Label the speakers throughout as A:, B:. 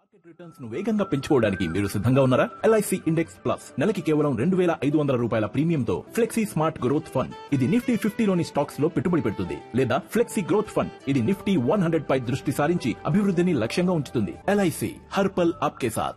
A: market returns ను వేగంగా పెంచుకోవడానికి మీరు సిద్ధంగా ఉన్నారా ఎల్ఐసి ఇండెక్స్ ప్లస్ నెలకి కేవలం రెండు వేల ఐదు వందల రూపాయల ప్రీమియంతో ఫ్లెక్సీ స్మార్ట్ గ్రోత్ ఫండ్ ఇది నిఫ్టీ ఫిఫ్టీలోని స్టాక్స్ లో పెట్టుబడి పెడుతుంది లేదా ఫ్లెక్సీ గ్రోత్ ఫండ్ ఇది నిఫ్టీ వన్ హండ్రెడ్ పై దృష్టి సారించి అభివృద్ధిని లక్ష్యంగా ఉంచుతుంది ఎల్ఐసి హర్పల్ ఆప్కే సాథ్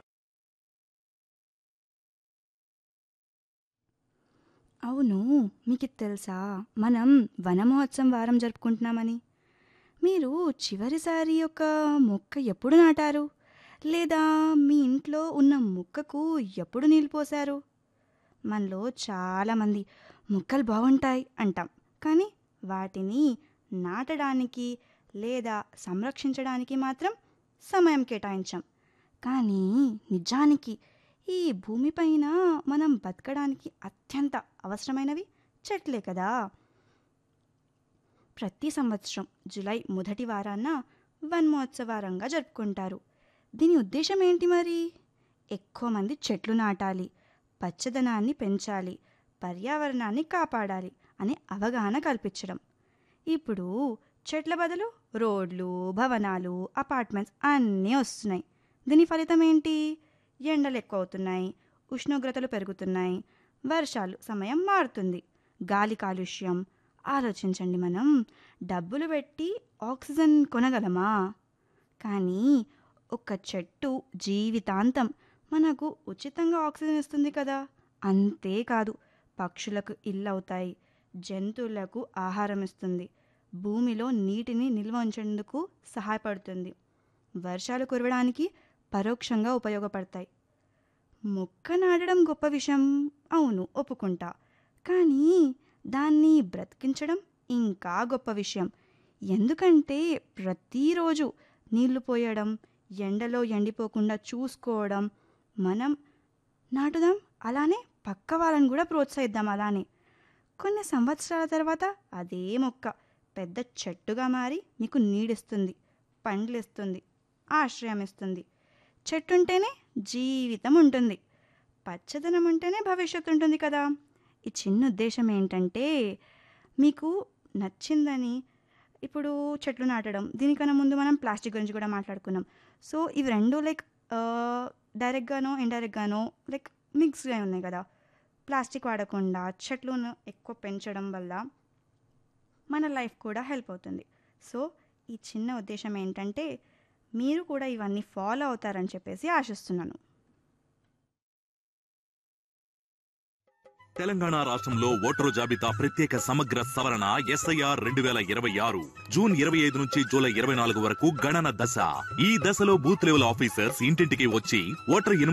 B: అవును మీకు ఇది తెలుసా మనం వన మహోత్సవం వారం జరుపుకుంటున్నామని మీరు చివరిసారి ఒక మొక్క ఎప్పుడు నాటారు లేదా మీ ఇంట్లో ఉన్న మొక్కకు ఎప్పుడు నీళ్ళు పోశారు మనలో చాలామంది మొక్కలు బాగుంటాయి అంటాం కానీ వాటిని నాటడానికి లేదా సంరక్షించడానికి మాత్రం సమయం కేటాయించాం కానీ నిజానికి ఈ భూమిపైన మనం బతకడానికి అత్యంత అవసరమైనవి చెట్లే కదా ప్రతి సంవత్సరం జూలై మొదటి వారాన వన్ మహోత్సవారంగా జరుపుకుంటారు దీని ఉద్దేశం ఏంటి మరి ఎక్కువ మంది చెట్లు నాటాలి పచ్చదనాన్ని పెంచాలి పర్యావరణాన్ని కాపాడాలి అనే అవగాహన కల్పించడం ఇప్పుడు చెట్ల బదులు రోడ్లు భవనాలు అపార్ట్మెంట్స్ అన్నీ వస్తున్నాయి దీని ఫలితం ఏంటి ఎండలు ఎక్కువ అవుతున్నాయి ఉష్ణోగ్రతలు పెరుగుతున్నాయి వర్షాలు సమయం మారుతుంది గాలి కాలుష్యం ఆలోచించండి మనం డబ్బులు పెట్టి ఆక్సిజన్ కొనగలమా కానీ ఒక చెట్టు జీవితాంతం మనకు ఉచితంగా ఆక్సిజన్ ఇస్తుంది కదా అంతేకాదు పక్షులకు ఇల్లు అవుతాయి జంతువులకు ఆహారం ఇస్తుంది భూమిలో నీటిని నిల్వ ఉంచేందుకు సహాయపడుతుంది వర్షాలు కురవడానికి పరోక్షంగా ఉపయోగపడతాయి మొక్క నాటడం గొప్ప విషయం అవును ఒప్పుకుంటా కానీ దాన్ని బ్రతికించడం ఇంకా గొప్ప విషయం ఎందుకంటే ప్రతిరోజు నీళ్లు పోయడం ఎండలో ఎండిపోకుండా చూసుకోవడం మనం నాటుదాం అలానే పక్క వాళ్ళని కూడా ప్రోత్సహిద్దాం అలానే కొన్ని సంవత్సరాల తర్వాత అదే మొక్క పెద్ద చెట్టుగా మారి మీకు నీడిస్తుంది పండ్లు ఇస్తుంది ఆశ్రయం ఇస్తుంది చెట్టు ఉంటేనే జీవితం ఉంటుంది పచ్చదనం ఉంటేనే భవిష్యత్తు ఉంటుంది కదా ఈ చిన్న ఉద్దేశం ఏంటంటే మీకు నచ్చిందని ఇప్పుడు చెట్లు నాటడం దీనికన్నా ముందు మనం ప్లాస్టిక్ గురించి కూడా మాట్లాడుకున్నాం సో ఇవి రెండు లైక్ డైరెక్ట్గానో ఇండైరెక్ట్గానో లైక్ మిక్స్గా ఉన్నాయి కదా ప్లాస్టిక్ వాడకుండా చెట్లను ఎక్కువ పెంచడం వల్ల మన లైఫ్ కూడా హెల్ప్ అవుతుంది సో ఈ చిన్న ఉద్దేశం ఏంటంటే మీరు కూడా ఇవన్నీ ఫాలో అవుతారని చెప్పేసి ఆశిస్తున్నాను
C: తెలంగాణ రాష్ట్రంలో ఓటరు జాబితా ప్రత్యేక సమగ్ర సవరణ ఎస్ఐఆర్ రెండు వేల ఇరవై ఆరు జూన్ ఇరవై ఐదు నుంచి జూలై ఇరవై నాలుగు వరకు గణన దశ ఈ దశలో బూత్ లెవెల్ ఆఫీసర్స్ ఇంటింటికి వచ్చి ఓటర్